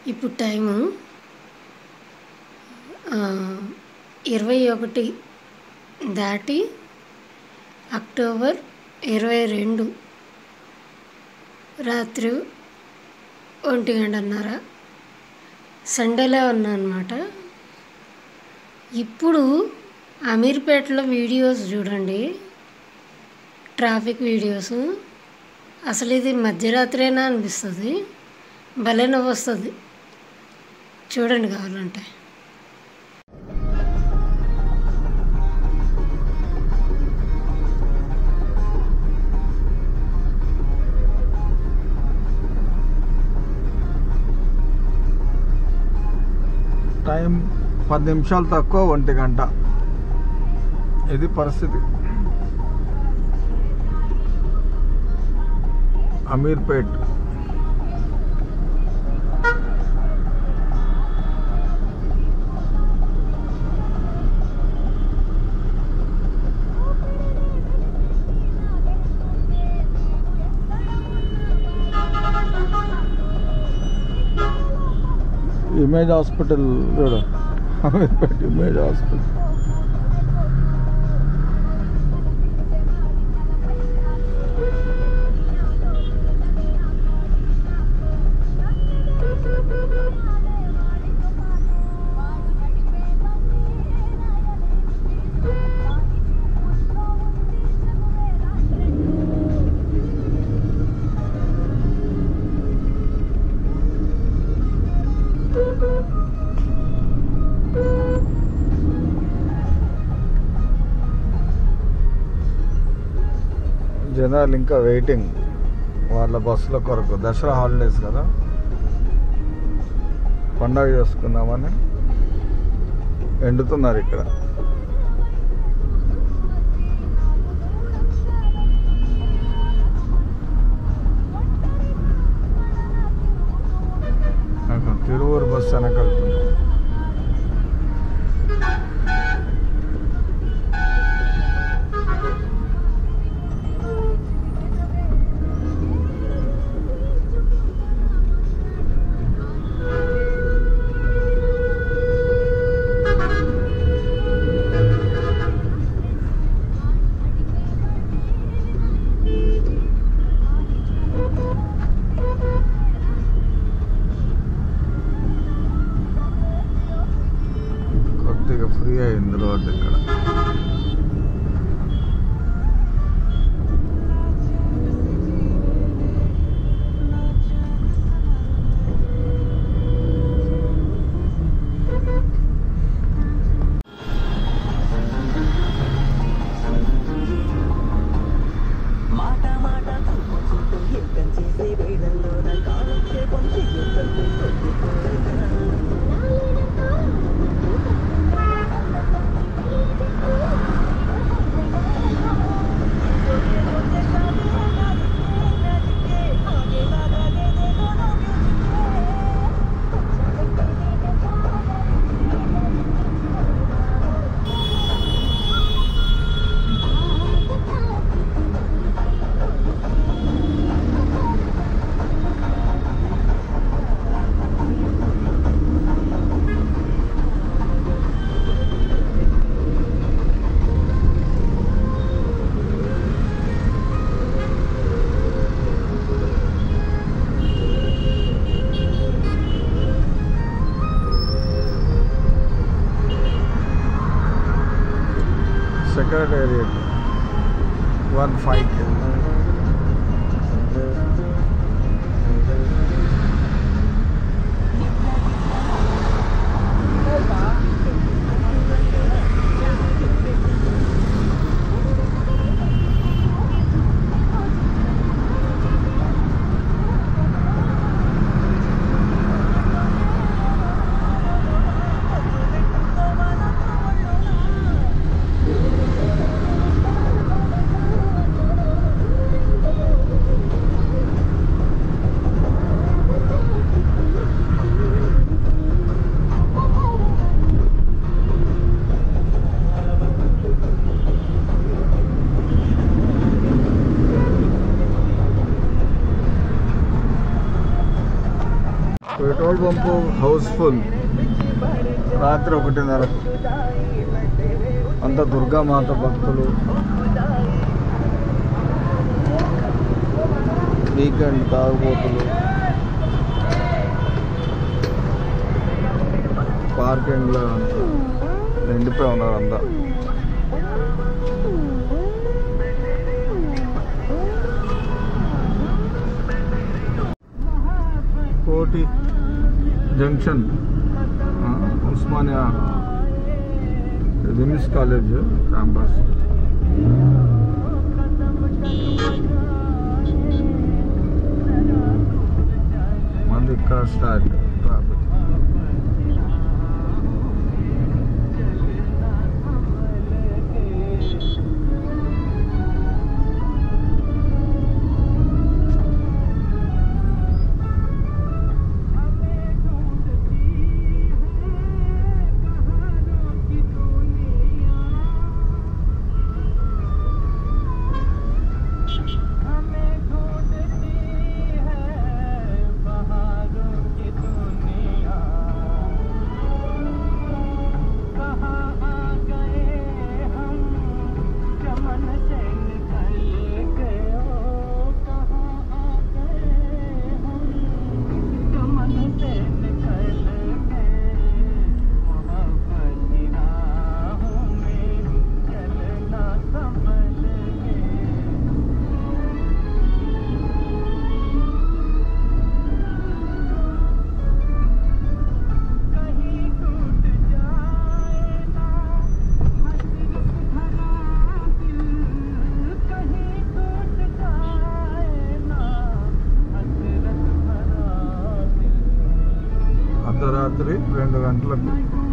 ఇప్పుడు టైము ఆ, ఇరవై ఒకటి దాటి అక్టోబర్ ఇరవై రెండు రాత్రి ఒంటి గంటన్నర సండేలో ఉన్నా అనమాట ఇప్పుడు అమీర్పేటలో వీడియోస్ చూడండి ట్రాఫిక్ వీడియోస్ అసలు ఇది మధ్యరాత్రేనా అనిపిస్తుంది భలే నవ్వు వస్తుంది చూడండి కావాలంటే టైం పది నిమిషాలు తక్కువ ఒంటి గంట ఇది పరిస్థితి అమీర్పేట్ ఇమేజ్ హాస్పిటల్ చూడు అమీర్పేట్ ఇమేజ్ హాస్పిటల్ జనాలు ఇంకా వెయిటింగ్ వాళ్ళ బస్సుల కొరకు దసరా హాలిడేస్ కదా పండగ చేసుకుందామని ఎండుతున్నారు ఇక్కడ అక్కడ తిరువూరు బస్సు వెనకెళ్తున్నాం కొద్దిగా ఫ్రీ అయింది రోడ్డు ఇక్కడ మాట మాట కలుపుకుంటూ యుద్ధం చేసే వేళల్లో నా కాలక్షేపం చెయ్యొద్దంటూ కొద్ది secretariat one five petrol pump house full రాత్రి ఒకటిన్నరకు అంత దుర్గామాత భక్తులు వీకెండ్ తాగుబోతులు పార్కింగ్లో నిండిపోయి ఉన్నారు అంతా కోటి జంక్షన్ ఆ, ఉస్మానియా విమ్స్ కాలేజ్ క్యాంపస్ మళ్ళీ ఇక్కడ స్టార్ట్ ట్రాఫిక్ అర్ధరాత్రి రెండు గంటలకు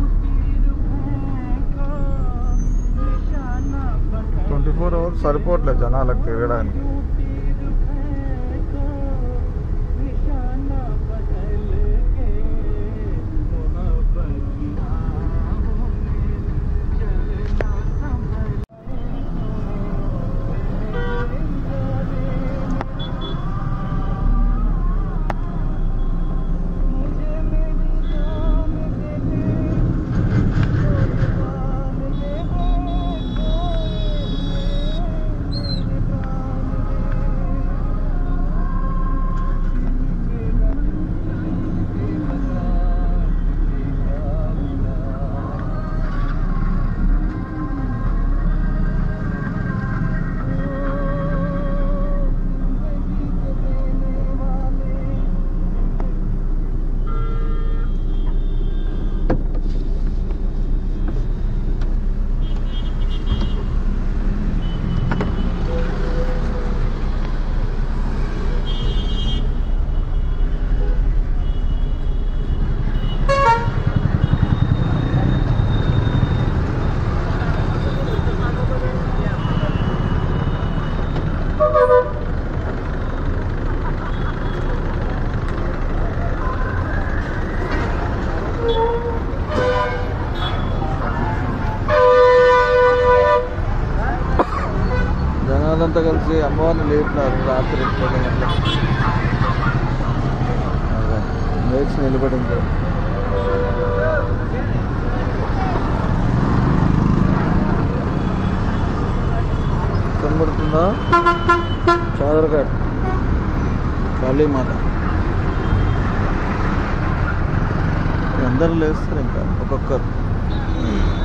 ట్వంటీ ఫోర్ అవర్స్ సరిపోవట్లేదు జనాలకు తిరగడానికి జనాలంతా కలిసి అమ్మవారిని లేపినారు రాత్రి రెండు గంటలకు బైక్స్ నిలబడింది కనబడుతుందా చాదరఘాట్ కాళీమాత అందరూ లేస్తారు ఇంకా ఒక్కొక్కరు